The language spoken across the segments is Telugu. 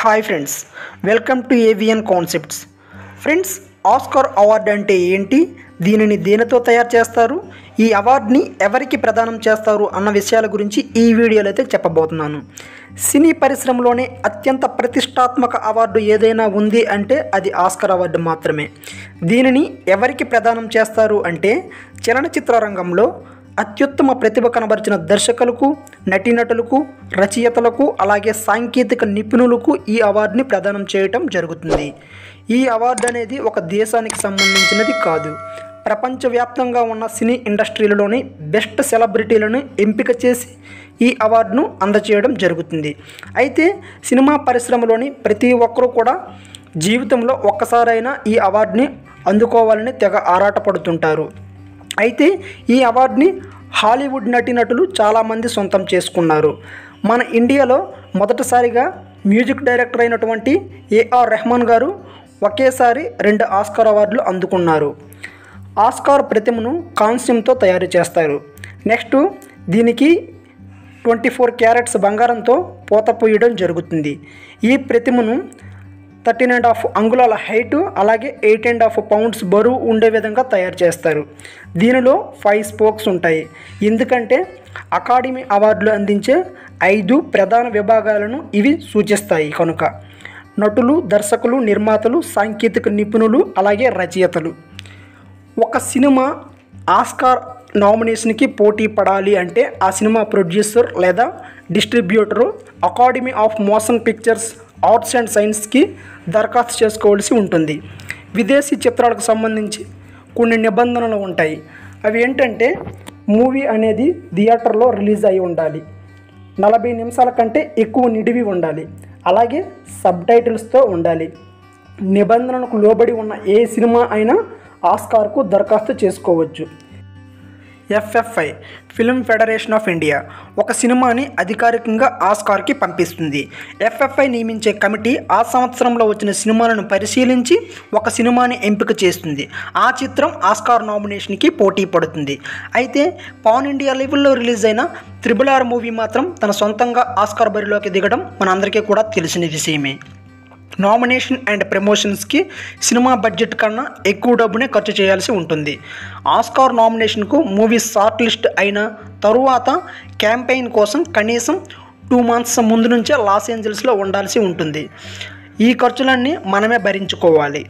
hi friends welcome to AVN concepts friends Oscar award అంటే ఏంటి దీనిని దేనితో తయారు చేస్తారు ఈ అవార్డుని ఎవరికి ప్రదానం చేస్తారు అన్న విషయాల గురించి ఈ వీడియోలో అయితే చెప్పబోతున్నాను సినీ పరిశ్రమలోనే అత్యంత ప్రతిష్టాత్మక అవార్డు ఏదైనా ఉంది అంటే అది ఆస్కార్ అవార్డు మాత్రమే దీనిని ఎవరికి ప్రదానం చేస్తారు అంటే చలనచిత్ర రంగంలో అత్యుత్తమ ప్రతిభ కనబరిచిన దర్శకులకు నటీనటులకు రచయితలకు అలాగే సాంకేతిక నిపుణులకు ఈ అవార్డుని ప్రదానం చేయటం జరుగుతుంది ఈ అవార్డు అనేది ఒక దేశానికి సంబంధించినది కాదు ప్రపంచవ్యాప్తంగా ఉన్న సినీ ఇండస్ట్రీలలోని బెస్ట్ సెలబ్రిటీలను ఎంపిక చేసి ఈ అవార్డును అందజేయడం జరుగుతుంది అయితే సినిమా పరిశ్రమలోని ప్రతి ఒక్కరూ కూడా జీవితంలో ఒక్కసారైనా ఈ అవార్డుని అందుకోవాలని తెగ ఆరాటపడుతుంటారు అయితే ఈ అవార్డుని హాలీవుడ్ నటీనటులు చాలామంది సొంతం చేసుకున్నారు మన ఇండియాలో మొదటిసారిగా మ్యూజిక్ డైరెక్టర్ అయినటువంటి ఏఆర్ రెహమాన్ గారు ఒకేసారి రెండు ఆస్కార్ అవార్డులు అందుకున్నారు ఆస్కార్ ప్రతిమను కాంస్యంతో తయారు చేస్తారు నెక్స్ట్ దీనికి ట్వంటీ ఫోర్ క్యారెట్స్ బంగారంతో పోత పోయడం జరుగుతుంది ఈ ప్రతిమను థర్టీన్ అండ్ హాఫ్ అంగుళాల హైట్ అలాగే ఎయిట్ అండ్ హాఫ్ పౌండ్స్ బరువు ఉండే విధంగా తయారు చేస్తారు దీనిలో ఫైవ్ స్పోక్స్ ఉంటాయి ఎందుకంటే అకాడమీ అవార్డులు అందించే ఐదు ప్రధాన విభాగాలను ఇవి సూచిస్తాయి కనుక నటులు దర్శకులు నిర్మాతలు సాంకేతిక నిపుణులు అలాగే రచయితలు ఒక సినిమా ఆస్కార్ నామినేషన్కి పోటీ పడాలి అంటే ఆ సినిమా ప్రొడ్యూసర్ లేదా distributor academy of motion pictures arts and సైన్స్కి దరఖాస్తు చేసుకోవాల్సి ఉంటుంది విదేశీ చిత్రాలకు సంబంధించి కొన్ని నిబంధనలు ఉంటాయి అవి ఏంటంటే మూవీ అనేది థియేటర్లో రిలీజ్ అయి ఉండాలి నలభై నిమిషాల కంటే ఎక్కువ నిడివి ఉండాలి అలాగే సబ్ టైటిల్స్తో ఉండాలి నిబంధనలకు లోబడి ఉన్న ఏ సినిమా అయినా ఆస్కార్కు దరఖాస్తు చేసుకోవచ్చు FFI film federation of India ఒక సినిమాని అధికారికంగా ఆస్కార్కి పంపిస్తుంది ఎఫ్ఎఫ్ఐ నియమించే కమిటీ ఆ సంవత్సరంలో వచ్చిన సినిమాలను పరిశీలించి ఒక సినిమాని ఎంపిక చేస్తుంది ఆ చిత్రం ఆస్కార్ నామినేషన్కి పోటీ పడుతుంది అయితే పాన్ ఇండియా లెవెల్లో రిలీజ్ అయిన త్రిబుల్ ఆర్ మూవీ మాత్రం తన సొంతంగా ఆస్కార్ బరిలోకి దిగడం మనందరికీ కూడా తెలిసిన విషయమే నామినేషన్ అండ్ ప్రమోషన్స్కి సినిమా బడ్జెట్ కన్నా ఎక్కువ డబ్బునే ఖర్చు చేయాల్సి ఉంటుంది ఆస్కార్ నామినేషన్కు మూవీ షార్ట్ లిస్ట్ అయిన తరువాత క్యాంపెయిన్ కోసం కనీసం టూ మంత్స్ ముందు నుంచే లాస్ ఏంజల్స్లో ఉండాల్సి ఉంటుంది ఈ ఖర్చులన్నీ మనమే భరించుకోవాలి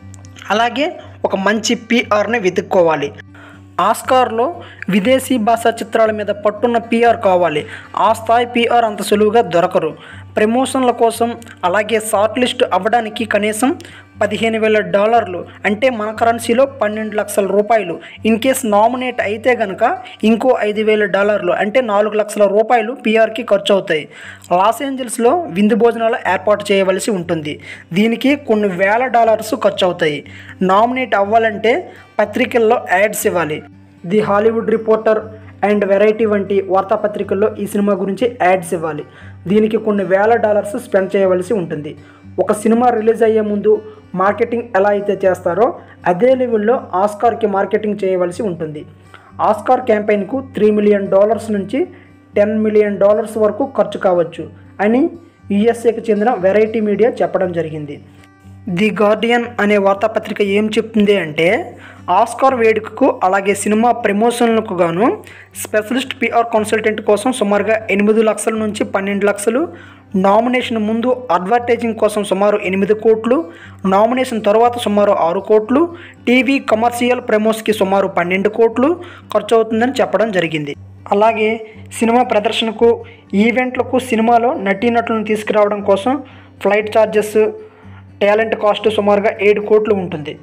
అలాగే ఒక మంచి పిఆర్ని వెతుక్కోవాలి ఆస్కార్లో విదేశీ భాషా చిత్రాల మీద పట్టున్న పిఆర్ కావాలి ఆ స్థాయి పిఆర్ అంత సులువుగా దొరకరు ప్రమోషన్ల కోసం అలాగే షార్ట్ లిస్ట్ అవ్వడానికి కనీసం పదిహేను వేల డాలర్లు అంటే మన కరెన్సీలో పన్నెండు లక్షల రూపాయలు ఇన్ కేస్ నామినేట్ అయితే కనుక ఇంకో ఐదు వేల డాలర్లు అంటే నాలుగు లక్షల రూపాయలు పిఆర్కి ఖర్చు అవుతాయి లాస్ ఏంజల్స్లో విందు భోజనాలు ఏర్పాటు చేయవలసి ఉంటుంది దీనికి కొన్ని వేల డాలర్స్ ఖర్చు అవుతాయి నామినేట్ అవ్వాలంటే పత్రికల్లో యాడ్స్ ఇవ్వాలి the Hollywood Reporter and Variety వంటి వార్తాపత్రికల్లో ఈ సినిమా గురించి యాడ్స్ ఇవ్వాలి దీనికి కొన్ని వేల డాలర్స్ స్పెండ్ చేయవలసి ఉంటుంది ఒక సినిమా రిలీజ్ అయ్యే ముందు మార్కెటింగ్ ఎలా అయితే చేస్తారో అదే లెవెల్లో ఆస్కార్కి మార్కెటింగ్ చేయవలసి ఉంటుంది ఆస్కార్ క్యాంపెయిన్కు త్రీ మిలియన్ డాలర్స్ నుంచి టెన్ మిలియన్ డాలర్స్ వరకు ఖర్చు కావచ్చు అని యుఎస్ఏకి చెందిన వెరైటీ మీడియా చెప్పడం జరిగింది ది గార్డియన్ అనే వార్తాపత్రిక ఏం చెప్తుంది అంటే ఆస్కార్ వేడుకకు అలాగే సినిమా ప్రమోషన్లకు గాను స్పెషలిస్ట్ పిఆర్ కన్సల్టెంట్ కోసం సుమారుగా ఎనిమిది లక్షల నుంచి పన్నెండు లక్షలు నామినేషన్ ముందు అడ్వర్టైజింగ్ కోసం సుమారు ఎనిమిది కోట్లు నామినేషన్ తర్వాత సుమారు ఆరు కోట్లు టీవీ కమర్షియల్ ప్రమోస్కి సుమారు పన్నెండు కోట్లు ఖర్చు అవుతుందని చెప్పడం జరిగింది అలాగే సినిమా ప్రదర్శనకు ఈవెంట్లకు సినిమాలో నటీనటులను తీసుకురావడం కోసం ఫ్లైట్ ఛార్జెస్ టాలెంట్ కాస్ట్ సుమారుగా ఏడు కోట్లు ఉంటుంది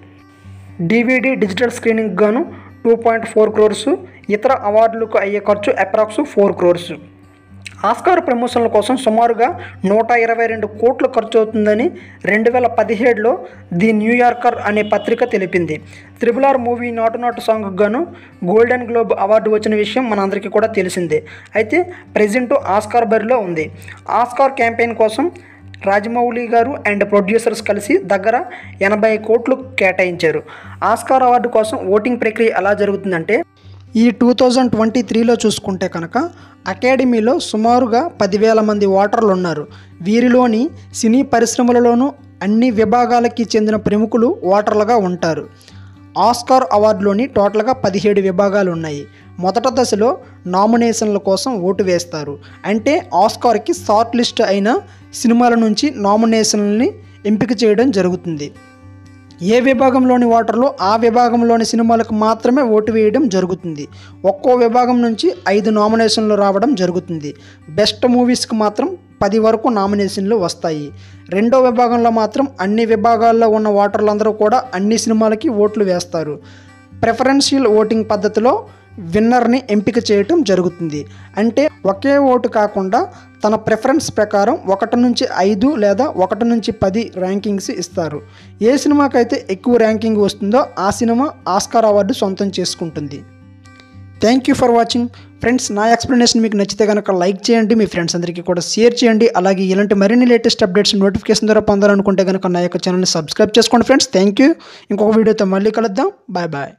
డివిడి డిజిటల్ స్క్రీనింగ్ గాను టూ పాయింట్ ఫోర్ క్రోర్స్ ఇతర అవార్డులకు అయ్యే ఖర్చు అప్రాక్స్ ఫోర్ క్రోర్స్ ఆస్కార్ ప్రమోషన్ల కోసం సుమారుగా నూట ఇరవై రెండు కోట్లు ఖర్చు అవుతుందని రెండు వేల పదిహేడులో ది న్యూయార్కర్ అనే పత్రిక తెలిపింది త్రిబుల్ ఆర్ మూవీ నాటు నాటు సాంగ్కు గాను గోల్డెన్ గ్లోబ్ అవార్డు వచ్చిన విషయం మనందరికీ కూడా తెలిసిందే అయితే ప్రజెంట్ ఆస్కార్ బరిలో ఉంది ఆస్కార్ క్యాంపెయిన్ కోసం రాజమౌళి గారు అండ్ ప్రొడ్యూసర్స్ కలిసి దగ్గర ఎనభై కోట్లు కేటాయించారు ఆస్కార్ అవార్డు కోసం ఓటింగ్ ప్రక్రియ ఎలా జరుగుతుందంటే ఈ టూ థౌజండ్ ట్వంటీ త్రీలో చూసుకుంటే కనుక అకాడమీలో సుమారుగా పదివేల మంది ఓటర్లు ఉన్నారు వీరిలోని సినీ పరిశ్రమలలోనూ అన్ని విభాగాలకి చెందిన ప్రముఖులు ఓటర్లుగా ఉంటారు ఆస్కార్ అవార్డులోని టోటల్గా పదిహేడు విభాగాలు ఉన్నాయి మొదట దశలో నామినేషన్ల కోసం ఓటు వేస్తారు అంటే ఆస్కార్కి షార్ట్ లిస్ట్ అయిన సినిమాల నుంచి నామినేషన్లని ఎంపిక చేయడం జరుగుతుంది ఏ విభాగంలోని ఓటర్లు ఆ విభాగంలోని సినిమాలకు మాత్రమే ఓటు వేయడం జరుగుతుంది ఒక్కో విభాగం నుంచి ఐదు నామినేషన్లు రావడం జరుగుతుంది బెస్ట్ మూవీస్కి మాత్రం పది వరకు నామినేషన్లు వస్తాయి రెండో విభాగంలో మాత్రం అన్ని విభాగాల్లో ఉన్న ఓటర్లందరూ కూడా అన్ని సినిమాలకి ఓట్లు వేస్తారు ప్రిఫరెన్షియల్ ఓటింగ్ పద్ధతిలో విన్నర్ని ఎంపిక చేయటం జరుగుతుంది అంటే ఒకే ఓటు కాకుండా తన ప్రిఫరెన్స్ ప్రకారం ఒకటి నుంచి ఐదు లేదా ఒకటి నుంచి పది ర్యాంకింగ్స్ ఇస్తారు ఏ సినిమాకైతే ఎక్కువ ర్యాంకింగ్ వస్తుందో ఆ సినిమా ఆస్కార్ అవార్డు సొంతం చేసుకుంటుంది thank you for watching friends నా ఎక్స్ప్లెనేషన్ మీకు నచ్చితే కనుక లైక్ చేయండి మీ ఫ్రెండ్స్ అందరికీ కూడా షేర్ చేయండి అలాగే ఇలాంటి మరిన్ని లేటెస్ట్ అప్డేట్స్ నోటిఫికేషన్ ద్వారా పొందాలనుకుంటే కనుక నా యొక్క ఛానల్ని సబ్స్క్రైబ్ చేసుకోండి ఫ్రెండ్స్ థ్యాంక్ యూ ఇంకొక వీడియోతో మళ్ళీ కలుద్దాం బాయ్ బాయ్